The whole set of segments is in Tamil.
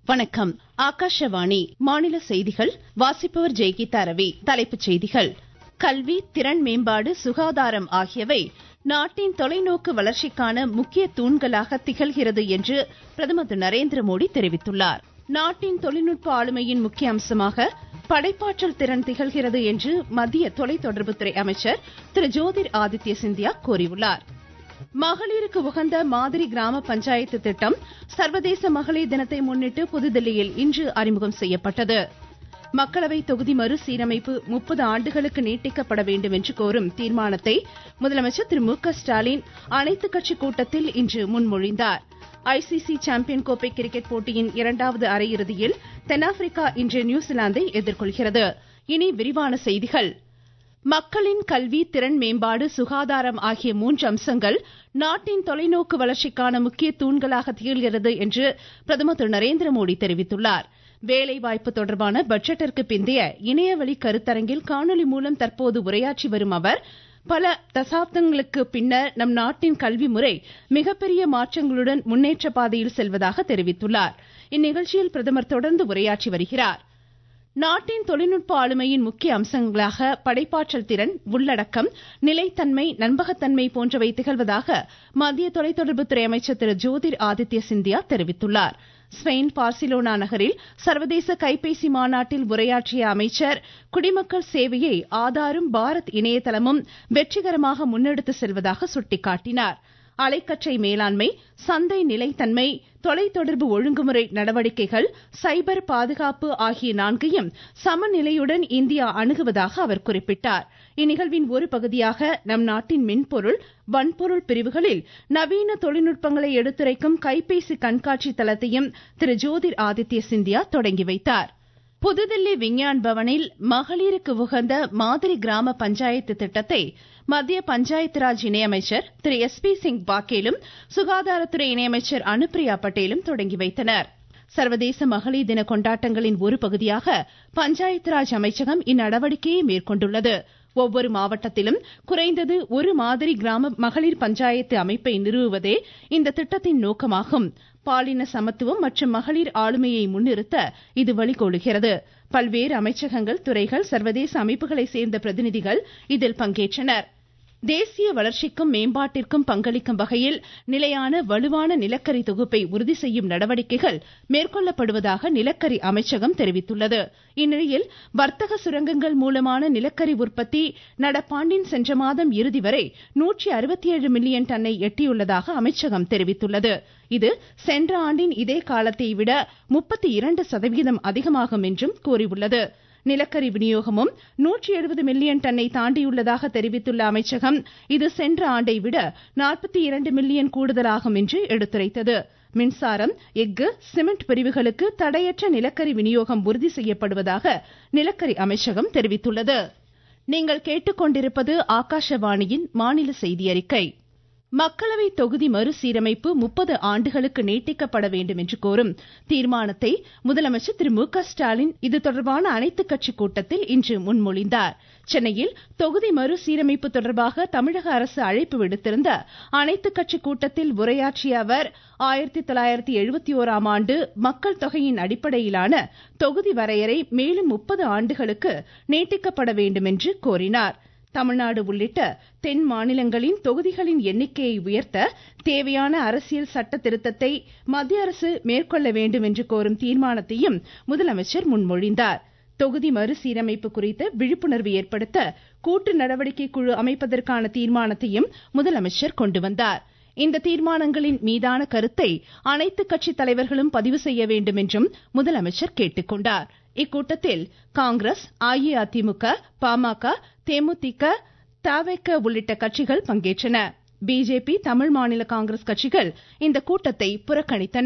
வணக்கம் ஆகாஷவாணி மாநில செய்திகள் வாசிப்பவர் ஜெய்கீதா ரவி தலைப்புச் செய்திகள் கல்வி திறன் மேம்பாடு சுகாதாரம் ஆகியவை நாட்டின் தொலைநோக்கு வளர்ச்சிக்கான முக்கிய தூண்களாக திகழ்கிறது என்று பிரதமர் திரு நரேந்திர மோடி தெரிவித்துள்ளார் நாட்டின் தொழில்நுட்ப ஆளுமையின் முக்கிய அம்சமாக படைப்பாற்றல் திறன் திகழ்கிறது என்று மத்திய தொலைத்தொடர்புத்துறை அமைச்சர் திரு ஜோதிர் ஆதித்ய சிந்தியா கூறியுள்ளார் மகளிருக்கு உகந்த மாதிரி கிராம பஞ்சாயத்து திட்டம் சர்வதேச மகளிர் தினத்தை முன்னிட்டு புதுதில்லியில் இன்று அறிமுகம் செய்யப்பட்டது மக்களவை தொகுதி மறுசீரமைப்பு முப்பது ஆண்டுகளுக்கு நீட்டிக்கப்பட வேண்டும் என்று கோரும் தீர்மானத்தை முதலமைச்சர் திரு மு க ஸ்டாலின் அனைத்துக் கட்சி கூட்டத்தில் இன்று முன்மொழிந்தார் ஐசிசி சாம்பியன் கோப்பை கிரிக்கெட் போட்டியின் இரண்டாவது அரையிறுதியில் தென்னாப்பிரிக்கா இன்று நியூசிலாந்தை எதிர்கொள்கிறது இனி விரிவான செய்திகள் மக்களின் கல்வி திறன் மேம்பாடு சுகாதாரம் ஆகிய மூன்று அம்சங்கள் நாட்டின் தொலைநோக்கு வளர்ச்சிக்கான முக்கிய தூண்களாக திகழ்கிறது என்று பிரதமர் திரு நரேந்திர மோடி தெரிவித்துள்ளார் வேலைவாய்ப்பு தொடர்பான பட்ஜெட்டிற்கு பிந்தைய இணையவழி கருத்தரங்கில் காணொலி மூலம் தற்போது உரையாற்றி வரும் அவர் பல தசாப்தங்களுக்கு பின்னர் நம் நாட்டின் கல்வி முறை மிகப்பெரிய மாற்றங்களுடன் முன்னேற்ற பாதையில் செல்வதாக தெரிவித்துள்ளார் இந்நிகழ்ச்சியில் பிரதமர் தொடர்ந்து உரையாற்றி வருகிறார் நாட்டின் தொழில்நுட்ப ஆளுமையின் முக்கிய அம்சங்களாக படைப்பாற்றல் திறன் உள்ளடக்கம் நிலைத்தன்மை நம்பகத்தன்மை போன்றவை திகழ்வதாக மத்திய தொலைத்தொடர்புத்துறை அமைச்சர் திரு ஜோதிர் ஆதித்ய சிந்தியா தெரிவித்துள்ளார் ஸ்பெயின் பார்சிலோனா நகரில் சர்வதேச கைபேசி மாநாட்டில் உரையாற்றிய அமைச்சர் குடிமக்கள் சேவையை ஆதாரும் பாரத் இணையதளமும் வெற்றிகரமாக முன்னெடுத்து செல்வதாக சுட்டிக்காட்டினார் அலைக்கற்றை மேலாண்மை சந்தை நிலைத்தன்மை தொலைத்தொடர்பு ஒழுங்குமுறை நடவடிக்கைகள் சைபர் பாதுகாப்பு ஆகிய நான்கையும் சமநிலையுடன் இந்தியா அணுகுவதாக அவர் குறிப்பிட்டார் இந்நிகழ்வின் ஒரு பகுதியாக நம் நாட்டின் மென்பொருள் வன்பொருள் பிரிவுகளில் நவீன தொழில்நுட்பங்களை எடுத்துரைக்கும் கைபேசி கண்காட்சி தளத்தையும் திரு ஜோதிர் ஆதித்ய சிந்தியா தொடங்கி வைத்தார் புதுதில்லி விஞ்ஞான் பவனில் மகளிருக்கு உகந்த மாதிரி கிராம பஞ்சாயத்து திட்டத்தை மத்திய பஞ்சாயத்து ராஜ் இணையமைச்சர் திரு எஸ் பி சிங் பாக்கேலும் சுகாதாரத்துறை இணையமைச்சர் அனுப்பிரியா பட்டேலும் தொடங்கி வைத்தனர் சர்வதேச மகளிர் தின கொண்டாட்டங்களின் ஒரு பகுதியாக பஞ்சாயத்து ராஜ் அமைச்சகம் இந்நடவடிக்கையை மேற்கொண்டுள்ளது ஒவ்வொரு மாவட்டத்திலும் குறைந்தது ஒரு மாதிரி கிராம மகளிர் பஞ்சாயத்து அமைப்பை நிறுவுவதே இந்த திட்டத்தின் நோக்கமாகும் பாலின சமத்துவம் மற்றும் மகளிர் ஆளுமையை முன்னிறுத்த இது வழிகோலுகிறது பல்வேறு அமைச்சகங்கள் துறைகள் சர்வதேச அமைப்புகளை சேர்ந்த பிரதிநிதிகள் இதில் பங்கேற்றனர் தேசிய வளர்ச்சிக்கும் மேம்பாட்டிற்கும் பங்களிக்கும் வகையில் நிலையான வலுவான நிலக்கரி தொகுப்பை உறுதி செய்யும் நடவடிக்கைகள் மேற்கொள்ளப்படுவதாக நிலக்கரி அமைச்சகம் தெரிவித்துள்ளது இந்நிலையில் வர்த்தக சுரங்கங்கள் மூலமான நிலக்கரி உற்பத்தி நடப்பாண்டின் சென்ற மாதம் இறுதி வரை நூற்றி அறுபத்தி ஏழு மில்லியன் டன்னை எட்டியுள்ளதாக அமைச்சகம் தெரிவித்துள்ளது இது சென்ற ஆண்டின் இதே காலத்தை விட முப்பத்தி இரண்டு சதவீதம் அதிகமாகும் என்றும் கூறியுள்ளது நிலக்கரி விநியோகமும் நூற்றி எழுபது மில்லியன் டன்னை தாண்டியுள்ளதாக தெரிவித்துள்ள அமைச்சகம் இது சென்ற ஆண்டை விட நாற்பத்தி இரண்டு மில்லியன் கூடுதலாகும் என்று எடுத்துரைத்தது மின்சாரம் எஃகு சிமெண்ட் பிரிவுகளுக்கு தடையற்ற நிலக்கரி விநியோகம் உறுதி செய்யப்படுவதாக நிலக்கரி அமைச்சகம் தெரிவித்துள்ளது நீங்கள் கேட்டுக்கொண்டிருப்பது ஆகாஷவாணியின் மாநில செய்தி அறிக்கை மக்களவை தொகுதி மறுசீரமைப்பு முப்பது ஆண்டுகளுக்கு நீட்டிக்கப்பட வேண்டும் என்று கோரும் தீர்மானத்தை முதலமைச்சர் திரு மு க ஸ்டாலின் இது தொடர்பான அனைத்துக் கட்சி கூட்டத்தில் இன்று முன்மொழிந்தார் சென்னையில் தொகுதி மறுசீரமைப்பு தொடர்பாக தமிழக அரசு அழைப்பு விடுத்திருந்த அனைத்துக் கட்சி கூட்டத்தில் உரையாற்றிய அவர் ஆயிரத்தி தொள்ளாயிரத்தி எழுபத்தி ஓராம் ஆண்டு மக்கள் தொகையின் அடிப்படையிலான தொகுதி வரையறை மேலும் முப்பது ஆண்டுகளுக்கு நீட்டிக்கப்பட வேண்டும் என்று கோரினார் தமிழ்நாடு உள்ளிட்ட தென் மாநிலங்களின் தொகுதிகளின் எண்ணிக்கையை உயர்த்த தேவையான அரசியல் சட்ட திருத்தத்தை மத்திய அரசு மேற்கொள்ள வேண்டும் என்று கோரும் தீர்மானத்தையும் முதலமைச்சர் முன்மொழிந்தார் தொகுதி மறுசீரமைப்பு குறித்த விழிப்புணர்வு ஏற்படுத்த கூட்டு நடவடிக்கை குழு அமைப்பதற்கான தீர்மானத்தையும் முதலமைச்சர் கொண்டு வந்தார் இந்த தீர்மானங்களின் மீதான கருத்தை அனைத்து கட்சி தலைவர்களும் பதிவு செய்ய வேண்டும் என்றும் முதலமைச்சர் கேட்டுக்கொண்டார் இக்கூட்டத்தில் காங்கிரஸ் அஇஅதிமுக பாமக தேமுதிக தவிக உள்ளிட்ட கட்சிகள் பங்கேற்றன பிஜேபி தமிழ் மாநில காங்கிரஸ் கட்சிகள் இந்த கூட்டத்தை புறக்கணித்தன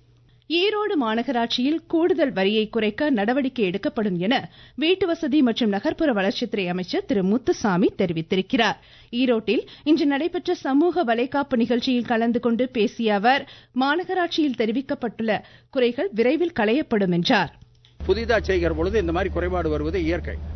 ஈரோடு மாநகராட்சியில் கூடுதல் வரியை குறைக்க நடவடிக்கை எடுக்கப்படும் என வீட்டுவசதி மற்றும் நகர்ப்புற வளர்ச்சித்துறை அமைச்சர் திரு முத்துசாமி தெரிவித்திருக்கிறார் ஈரோட்டில் இன்று நடைபெற்ற சமூக வளைகாப்பு நிகழ்ச்சியில் கலந்து கொண்டு பேசிய அவர் மாநகராட்சியில் தெரிவிக்கப்பட்டுள்ள குறைகள் விரைவில் களையப்படும் என்றார் புதிதாக செய்கிற பொழுது இந்த மாதிரி குறைபாடு வருவது இயற்கை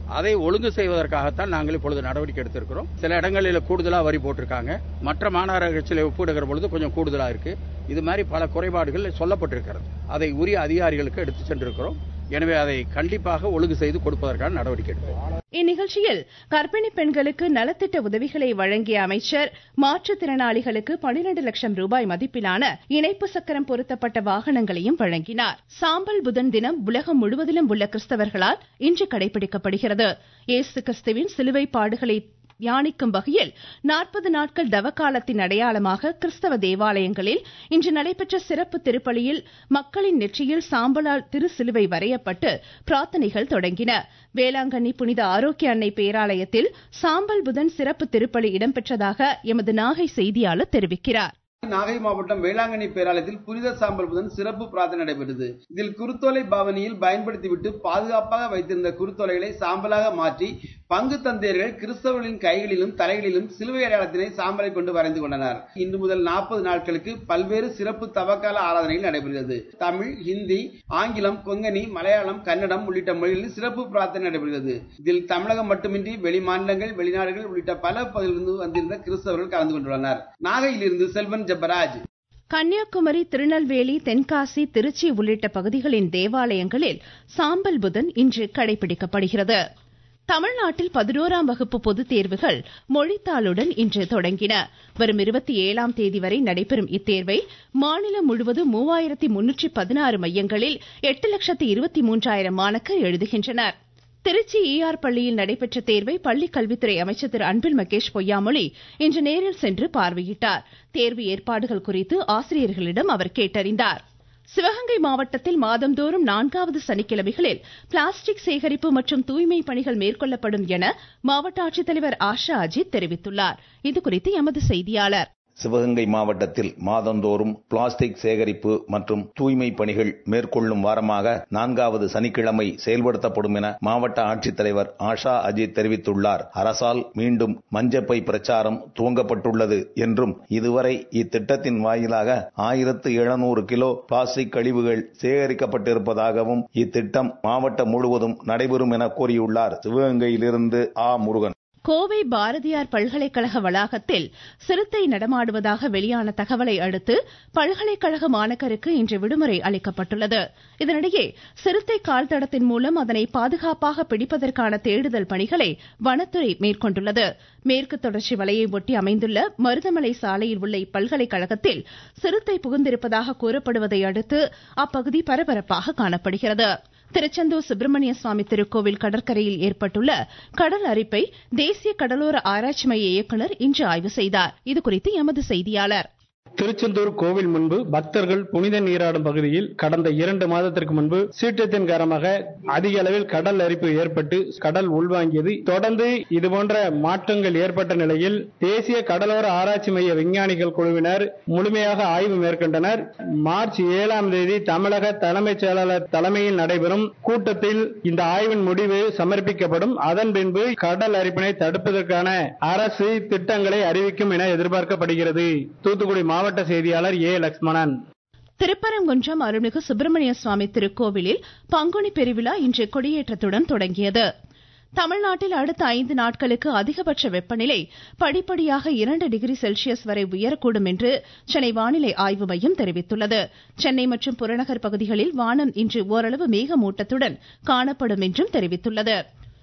அதை ஒழுங்கு செய்வதற்காகத்தான் நாங்கள் இப்பொழுது நடவடிக்கை எடுத்திருக்கிறோம் சில இடங்களில் கூடுதலா வரி போட்டிருக்காங்க மற்ற மாநகராட்சியில் ஒப்பிடுகிற பொழுது கொஞ்சம் கூடுதலா இருக்கு இது மாதிரி பல குறைபாடுகள் சொல்லப்பட்டிருக்கிறது அதை உரிய அதிகாரிகளுக்கு எடுத்து சென்றிருக்கிறோம் எனவே அதை கண்டிப்பாக ஒழுங்கு செய்து கொடுப்பதற்கான நடவடிக்கை எடுப்போம் இந்நிகழ்ச்சியில் கர்ப்பிணி பெண்களுக்கு நலத்திட்ட உதவிகளை வழங்கிய அமைச்சர் மாற்றுத்திறனாளிகளுக்கு பனிரெண்டு லட்சம் ரூபாய் மதிப்பிலான இணைப்பு சக்கரம் பொருத்தப்பட்ட வாகனங்களையும் வழங்கினார் சாம்பல் புதன் தினம் உலகம் முழுவதிலும் உள்ள கிறிஸ்தவர்களால் இன்று கடைபிடிக்கப்படுகிறது ஏசு கிறிஸ்துவின் சிலுவை பாடுகளை தியானிக்கும் வகையில் நாற்பது நாட்கள் தவக்காலத்தின் அடையாளமாக கிறிஸ்தவ தேவாலயங்களில் இன்று நடைபெற்ற சிறப்பு திருப்பலியில் மக்களின் நெற்றியில் சாம்பலால் திருசிலுவை வரையப்பட்டு பிரார்த்தனைகள் தொடங்கின வேளாங்கண்ணி புனித ஆரோக்கிய அன்னை பேராலயத்தில் சாம்பல் புதன் சிறப்பு திருப்பலி இடம்பெற்றதாக எமது நாகை செய்தியாளர் தெரிவிக்கிறார் நாகை மாவட்டம் வேளாங்கண்ணி பேராலயத்தில் புனித சாம்பல் புதன் சிறப்பு பிரார்த்தனை நடைபெற்றது இதில் குருத்தோலை பவனியில் பயன்படுத்திவிட்டு பாதுகாப்பாக வைத்திருந்த குருத்தோலைகளை சாம்பலாக மாற்றி பங்கு தந்தையர்கள் கிறிஸ்தவர்களின் கைகளிலும் தலைகளிலும் சிலுவை அடையாளத்தினை சாம்பலை கொண்டு வரைந்து கொண்டனர் இன்று முதல் நாற்பது நாட்களுக்கு பல்வேறு சிறப்பு தவக்கால ஆராதனைகள் நடைபெறுகிறது தமிழ் ஹிந்தி ஆங்கிலம் கொங்கனி மலையாளம் கன்னடம் உள்ளிட்ட மொழிகளில் சிறப்பு பிரார்த்தனை நடைபெறுகிறது இதில் தமிழகம் மட்டுமின்றி வெளி மாநிலங்கள் வெளிநாடுகள் உள்ளிட்ட பல பகுதியிலிருந்து வந்திருந்த கிறிஸ்தவர்கள் கலந்து கொண்டுள்ளனர் நாகையிலிருந்து செல்வன் ஜெபராஜ் கன்னியாகுமரி திருநெல்வேலி தென்காசி திருச்சி உள்ளிட்ட பகுதிகளின் தேவாலயங்களில் சாம்பல் புதன் இன்று கடைபிடிக்கப்படுகிறது தமிழ்நாட்டில் பதினோராம் வகுப்பு பொதுத் தேர்வுகள் மொழித்தாளுடன் இன்று தொடங்கின வரும் இருபத்தி ஏழாம் தேதி வரை நடைபெறும் இத்தேர்வை மாநிலம் முழுவதும் மூவாயிரத்தி முன்னூற்றி பதினாறு மையங்களில் எட்டு லட்சத்தி இருபத்தி மூன்றாயிரம் மாணக்கர் எழுதுகின்றனர் திருச்சி ஈஆர் பள்ளியில் நடைபெற்ற தேர்வை பள்ளிக் கல்வித்துறை அமைச்சர் திரு அன்பில் மகேஷ் பொய்யாமொழி இன்று நேரில் சென்று பார்வையிட்டார் தேர்வு ஏற்பாடுகள் குறித்து ஆசிரியர்களிடம் அவர் கேட்டறிந்தார் சிவகங்கை மாவட்டத்தில் மாதந்தோறும் நான்காவது சனிக்கிழமைகளில் பிளாஸ்டிக் சேகரிப்பு மற்றும் தூய்மை பணிகள் மேற்கொள்ளப்படும் என மாவட்ட ஆட்சித்தலைவர் ஆஷா அஜித் தெரிவித்துள்ளார் இதுகுறித்து எமது செய்தியாளர் சிவகங்கை மாவட்டத்தில் மாதந்தோறும் பிளாஸ்டிக் சேகரிப்பு மற்றும் தூய்மை பணிகள் மேற்கொள்ளும் வாரமாக நான்காவது சனிக்கிழமை செயல்படுத்தப்படும் என மாவட்ட ஆட்சித்தலைவர் ஆஷா அஜித் தெரிவித்துள்ளார் அரசால் மீண்டும் மஞ்சப்பை பிரச்சாரம் துவங்கப்பட்டுள்ளது என்றும் இதுவரை இத்திட்டத்தின் வாயிலாக ஆயிரத்து எழுநூறு கிலோ பிளாஸ்டிக் கழிவுகள் சேகரிக்கப்பட்டிருப்பதாகவும் இத்திட்டம் மாவட்டம் முழுவதும் நடைபெறும் என கூறியுள்ளார் சிவகங்கையிலிருந்து ஆ முருகன் கோவை பாரதியார் பல்கலைக்கழக வளாகத்தில் சிறுத்தை நடமாடுவதாக வெளியான தகவலை அடுத்து பல்கலைக்கழக மாணக்கருக்கு இன்று விடுமுறை அளிக்கப்பட்டுள்ளது இதனிடையே சிறுத்தை கால் தடத்தின் மூலம் அதனை பாதுகாப்பாக பிடிப்பதற்கான தேடுதல் பணிகளை வனத்துறை மேற்கொண்டுள்ளது மேற்கு தொடர்ச்சி வலையை ஒட்டி அமைந்துள்ள மருதமலை சாலையில் உள்ள இப்பல்கலைக்கழகத்தில் சிறுத்தை புகுந்திருப்பதாக கூறப்படுவதை அடுத்து அப்பகுதி பரபரப்பாக காணப்படுகிறது திருச்செந்தூர் சுப்பிரமணிய சுவாமி திருக்கோவில் கடற்கரையில் ஏற்பட்டுள்ள கடல் அரிப்பை தேசிய கடலோர ஆராய்ச்சி மைய இயக்குநர் இன்று ஆய்வு செய்தார் இதுகுறித்து எமது செய்தியாளர் திருச்செந்தூர் கோவில் முன்பு பக்தர்கள் புனித நீராடும் பகுதியில் கடந்த இரண்டு மாதத்திற்கு முன்பு சீற்றத்தின் காரணமாக அதிக அளவில் கடல் அரிப்பு ஏற்பட்டு கடல் உள்வாங்கியது தொடர்ந்து இதுபோன்ற மாற்றங்கள் ஏற்பட்ட நிலையில் தேசிய கடலோர ஆராய்ச்சி மைய விஞ்ஞானிகள் குழுவினர் முழுமையாக ஆய்வு மேற்கொண்டனர் மார்ச் ஏழாம் தேதி தமிழக தலைமைச் செயலாளர் தலைமையில் நடைபெறும் கூட்டத்தில் இந்த ஆய்வின் முடிவு சமர்ப்பிக்கப்படும் அதன் பின்பு கடல் அரிப்பினை தடுப்பதற்கான அரசு திட்டங்களை அறிவிக்கும் என எதிர்பார்க்கப்படுகிறது தூத்துக்குடி மாவட்ட செய்தியாளர் ஏ லட்சுமணன் திருப்பரங்குன்றம் அருள்மிகு சுப்பிரமணிய சுவாமி திருக்கோவிலில் பங்குனி பெருவிழா இன்று கொடியேற்றத்துடன் தொடங்கியது தமிழ்நாட்டில் அடுத்த ஐந்து நாட்களுக்கு அதிகபட்ச வெப்பநிலை படிப்படியாக இரண்டு டிகிரி செல்சியஸ் வரை உயரக்கூடும் என்று சென்னை வானிலை ஆய்வு மையம் தெரிவித்துள்ளது சென்னை மற்றும் புறநகர் பகுதிகளில் வானம் இன்று ஓரளவு மேகமூட்டத்துடன் காணப்படும் என்றும் தெரிவித்துள்ளது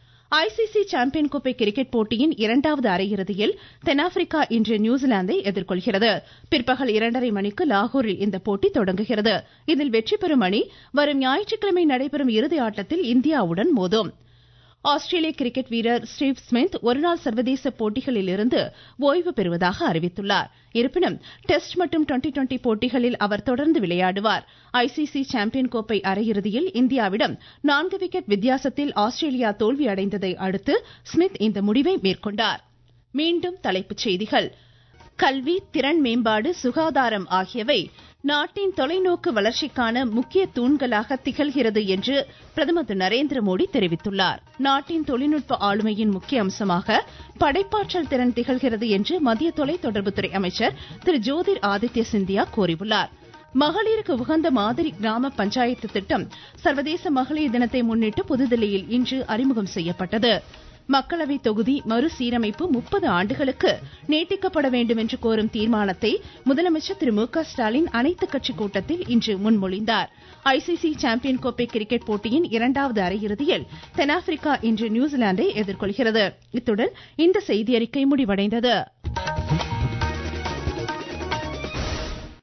ஐசிசி சாம்பியன் கோப்பை கிரிக்கெட் போட்டியின் இரண்டாவது அரையிறுதியில் தென்னாப்பிரிக்கா இன்று நியூசிலாந்தை எதிர்கொள்கிறது பிற்பகல் இரண்டரை மணிக்கு லாகூரில் இந்த போட்டி தொடங்குகிறது இதில் வெற்றி பெறும் அணி வரும் ஞாயிற்றுக்கிழமை நடைபெறும் இறுதி ஆட்டத்தில் இந்தியாவுடன் மோதும் ஆஸ்திரேலிய கிரிக்கெட் வீரர் ஸ்டீவ் ஸ்மித் ஒருநாள் சர்வதேச போட்டிகளில் இருந்து ஓய்வு பெறுவதாக அறிவித்துள்ளார் இருப்பினும் டெஸ்ட் மற்றும் டுவெண்டி டுவெண்டி போட்டிகளில் அவர் தொடர்ந்து விளையாடுவார் ஐசிசி சாம்பியன் கோப்பை அரையிறுதியில் இந்தியாவிடம் நான்கு விக்கெட் வித்தியாசத்தில் ஆஸ்திரேலியா தோல்வி அடைந்ததை அடுத்து ஸ்மித் இந்த முடிவை மேற்கொண்டார் மீண்டும் தலைப்புச் செய்திகள் கல்வி திறன் மேம்பாடு சுகாதாரம் ஆகியவை நாட்டின் தொலைநோக்கு வளர்ச்சிக்கான முக்கிய தூண்களாக திகழ்கிறது என்று பிரதமர் திரு நரேந்திர மோடி தெரிவித்துள்ளார் நாட்டின் தொழில்நுட்ப ஆளுமையின் முக்கிய அம்சமாக படைப்பாற்றல் திறன் திகழ்கிறது என்று மத்திய தொலைத்தொடர்புத்துறை அமைச்சர் திரு ஜோதிர் ஆதித்ய சிந்தியா கூறியுள்ளார் மகளிருக்கு உகந்த மாதிரி கிராம பஞ்சாயத்து திட்டம் சர்வதேச மகளிர் தினத்தை முன்னிட்டு புதுதில்லியில் இன்று அறிமுகம் செய்யப்பட்டது மக்களவை தொகுதி மறுசீரமைப்பு முப்பது ஆண்டுகளுக்கு நீட்டிக்கப்பட வேண்டும் என்று கோரும் தீர்மானத்தை முதலமைச்சர் திரு மு க ஸ்டாலின் அனைத்துக் கட்சி கூட்டத்தில் இன்று முன்மொழிந்தார் ஐசிசி சாம்பியன் கோப்பை கிரிக்கெட் போட்டியின் இரண்டாவது அரையிறுதியில் தென்னாப்பிரிக்கா இன்று நியூசிலாந்தை எதிர்கொள்கிறது இத்துடன் இந்த செய்தியறிக்கை முடிவடைந்தது